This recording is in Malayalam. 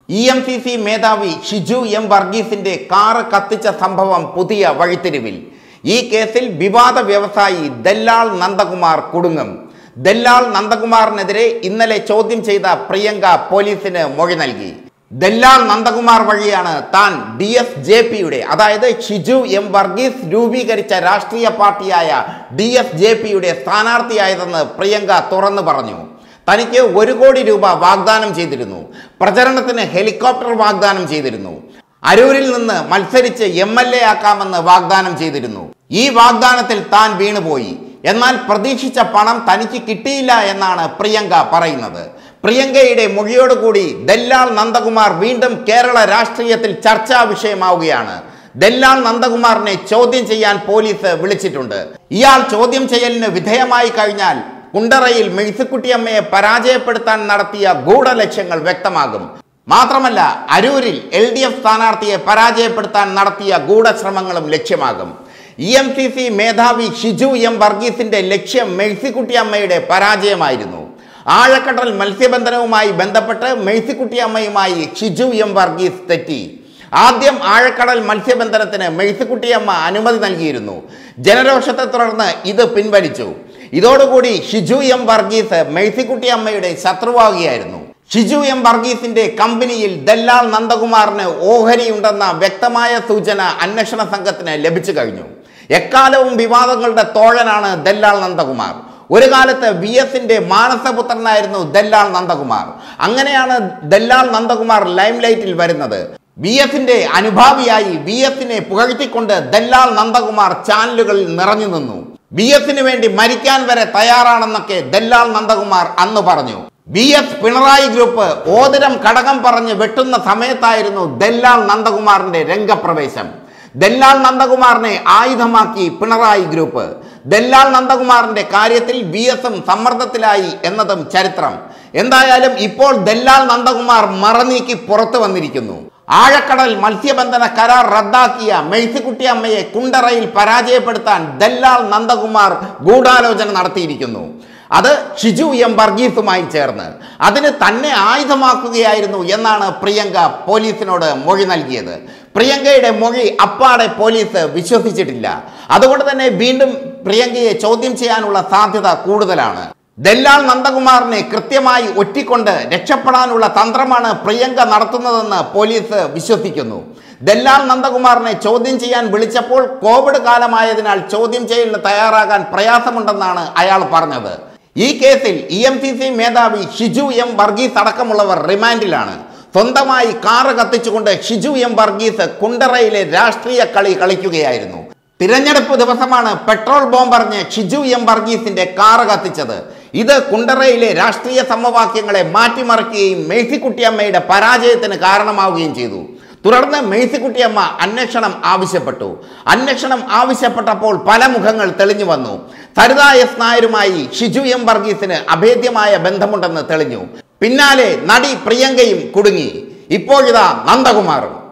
ഇ എം സി സി മേധാവി ഷിജു എം വർഗീസിന്റെ കാറ് കത്തിച്ച സംഭവം പുതിയ വഴിത്തിരിവിൽ ഈ കേസിൽ വിവാദ വ്യവസായി ദല്ലാൾ നന്ദകുമാർ കുടുങ്ങും ദല്ലാൾ നന്ദകുമാറിനെതിരെ ഇന്നലെ ചോദ്യം ചെയ്ത പ്രിയങ്ക പോലീസിന് മൊഴി നൽകി ദല്ലാൾ നന്ദകുമാർ വഴിയാണ് താൻ ഡി എസ് ജെ പിയുടെ അതായത് ഷിജു എം വർഗീസ് രൂപീകരിച്ച രാഷ്ട്രീയ പാർട്ടിയായ ഡി എസ് ജെ പിയുടെ സ്ഥാനാർത്ഥിയായതെന്ന് പ്രിയങ്ക തുറന്നു പറഞ്ഞു തനിക്ക് ഒരു കോടി രൂപ വാഗ്ദാനം ചെയ്തിരുന്നു പ്രചരണത്തിന് ഹെലികോപ്റ്റർ വാഗ്ദാനം ചെയ്തിരുന്നു അരൂരിൽ നിന്ന് മത്സരിച്ച് എം എൽ എ ആക്കാമെന്ന് വാഗ്ദാനം ചെയ്തിരുന്നു ഈ വാഗ്ദാനത്തിൽ താൻ വീണുപോയി എന്നാൽ പ്രതീക്ഷിച്ച പണം തനിക്ക് കിട്ടിയില്ല എന്നാണ് പ്രിയങ്ക പറയുന്നത് പ്രിയങ്കയുടെ മൊഴിയോടുകൂടി ദല്ലാൾ നന്ദകുമാർ വീണ്ടും കേരള രാഷ്ട്രീയത്തിൽ ചർച്ചാ വിഷയമാവുകയാണ് ദല്ലാൾ നന്ദകുമാറിനെ ചോദ്യം ചെയ്യാൻ പോലീസ് വിളിച്ചിട്ടുണ്ട് ഇയാൾ ചോദ്യം ചെയ്യലിന് വിധേയമായി കഴിഞ്ഞാൽ കുണ്ടറയിൽ മെഴ്സിക്കുട്ടിയമ്മയെ പരാജയപ്പെടുത്താൻ നടത്തിയ ഗൂഢലക്ഷ്യങ്ങൾ വ്യക്തമാകും മാത്രമല്ല അരൂരിൽ എൽ ഡി എഫ് സ്ഥാനാർത്ഥിയെ പരാജയപ്പെടുത്താൻ നടത്തിയ ഗൂഢശ്രമങ്ങളും ലക്ഷ്യമാകും ഇ എം സി സി മേധാവി ഷിജു എം വർഗീസിന്റെ ലക്ഷ്യം മെഴ്സിക്കുട്ടിയമ്മയുടെ പരാജയമായിരുന്നു ആഴക്കടൽ മത്സ്യബന്ധനവുമായി ബന്ധപ്പെട്ട് മെഴ്സിക്കുട്ടിയമ്മയുമായി ഷിജു എം വർഗീസ് തെറ്റി ആദ്യം ആഴക്കടൽ മത്സ്യബന്ധനത്തിന് മെഴ്സിക്കുട്ടിയമ്മ അനുമതി നൽകിയിരുന്നു ജനരോഷത്തെ തുടർന്ന് ഇത് പിൻവലിച്ചു ഇതോടുകൂടി ഷിജു എം വർഗീസ് മെഴ്സിക്കുട്ടിയമ്മയുടെ ശത്രുവാകുകയായിരുന്നു ഷിജു എം വർഗീസിന്റെ കമ്പനിയിൽ ദല്ലാൾ നന്ദകുമാറിന് ഓഹരിയുണ്ടെന്ന വ്യക്തമായ സൂചന അന്വേഷണ സംഘത്തിന് ലഭിച്ചു കഴിഞ്ഞു എക്കാലവും വിവാദങ്ങളുടെ തോഴനാണ് ദല്ലാൾ നന്ദകുമാർ ഒരു കാലത്ത് വി എസിന്റെ മാനസപുത്രനായിരുന്നു ദല്ലാൾ നന്ദകുമാർ അങ്ങനെയാണ് ദല്ലാൾ നന്ദകുമാർ ലൈംലൈറ്റിൽ വരുന്നത് വി എസിന്റെ അനുഭാവിയായി വി എസിനെ പുകഴ്ത്തിക്കൊണ്ട് ദല്ലാൾ നന്ദകുമാർ ചാനലുകളിൽ നിറഞ്ഞു നിന്നു വി എസിന് വേണ്ടി മരിക്കാൻ വരെ തയ്യാറാണെന്നൊക്കെ ദല്ലാൾ നന്ദകുമാർ അന്ന് പറഞ്ഞു വി എസ് പിണറായി ഗ്രൂപ്പ് ഓതിരം കടകം പറഞ്ഞ് വെട്ടുന്ന സമയത്തായിരുന്നു ദല്ലാൾ നന്ദകുമാറിന്റെ രംഗപ്രവേശം ദല്ലാൾ നന്ദകുമാറിനെ ആയുധമാക്കി പിണറായി ഗ്രൂപ്പ് ദല്ലാൾ നന്ദകുമാറിന്റെ കാര്യത്തിൽ വി എസും സമ്മർദ്ദത്തിലായി എന്നതും ചരിത്രം എന്തായാലും ഇപ്പോൾ ദല്ലാൾ നന്ദകുമാർ മറനീക്കി പുറത്തു വന്നിരിക്കുന്നു ആഴക്കടൽ മത്സ്യബന്ധന കരാർ റദ്ദാക്കിയ മെഴ്സിക്കുട്ടിയമ്മയെ കുണ്ടറയിൽ പരാജയപ്പെടുത്താൻ ദല്ലാൾ നന്ദകുമാർ ഗൂഢാലോചന നടത്തിയിരിക്കുന്നു അത് ഷിജു എം വർഗീസുമായി ചേർന്ന് അതിന് തന്നെ ആയുധമാക്കുകയായിരുന്നു എന്നാണ് പ്രിയങ്ക പോലീസിനോട് മൊഴി നൽകിയത് പ്രിയങ്കയുടെ മൊഴി അപ്പാടെ പോലീസ് വിശ്വസിച്ചിട്ടില്ല അതുകൊണ്ട് തന്നെ വീണ്ടും പ്രിയങ്കയെ ചോദ്യം ചെയ്യാനുള്ള സാധ്യത കൂടുതലാണ് ദല്ലാൾ നന്ദകുമാറിനെ കൃത്യമായി ഒറ്റിക്കൊണ്ട് രക്ഷപ്പെടാനുള്ള തന്ത്രമാണ് പ്രിയങ്ക നടത്തുന്നതെന്ന് പോലീസ് വിശ്വസിക്കുന്നു ദല്ലാൾ നന്ദകുമാറിനെ ചോദ്യം ചെയ്യാൻ വിളിച്ചപ്പോൾ കോവിഡ് കാലമായതിനാൽ ചോദ്യം ചെയ്യലിന് തയ്യാറാകാൻ പ്രയാസമുണ്ടെന്നാണ് അയാൾ പറഞ്ഞത് ഈ കേസിൽ ഇ എം സി സി മേധാവി ഷിജു എം വർഗീസ് അടക്കമുള്ളവർ റിമാൻഡിലാണ് സ്വന്തമായി കാറ് കത്തിച്ചുകൊണ്ട് ഷിജു എം വർഗീസ് കുണ്ടറയിലെ രാഷ്ട്രീയ കളി കളിക്കുകയായിരുന്നു തിരഞ്ഞെടുപ്പ് ദിവസമാണ് പെട്രോൾ ബോംബറിഞ്ഞ് ഷിജു എം വർഗീസിന്റെ കാറ് കത്തിച്ചത് ഇത് കുണ്ടറയിലെ രാഷ്ട്രീയ സമവാക്യങ്ങളെ മാറ്റിമറിക്കുകയും മേഴ്സിക്കുട്ടിയമ്മയുടെ പരാജയത്തിന് കാരണമാവുകയും ചെയ്തു തുടർന്ന് മേഴ്സിക്കുട്ടിയമ്മ അന്വേഷണം ആവശ്യപ്പെട്ടു അന്വേഷണം ആവശ്യപ്പെട്ടപ്പോൾ പല മുഖങ്ങൾ തെളിഞ്ഞു വന്നു സരിത എസ് നായരുമായി ഷിജു എം വർഗീസിന് അഭേദ്യമായ ബന്ധമുണ്ടെന്ന് തെളിഞ്ഞു പിന്നാലെ നടി പ്രിയങ്കയും കുടുങ്ങി ഇപ്പോഴിതാ നന്ദകുമാറും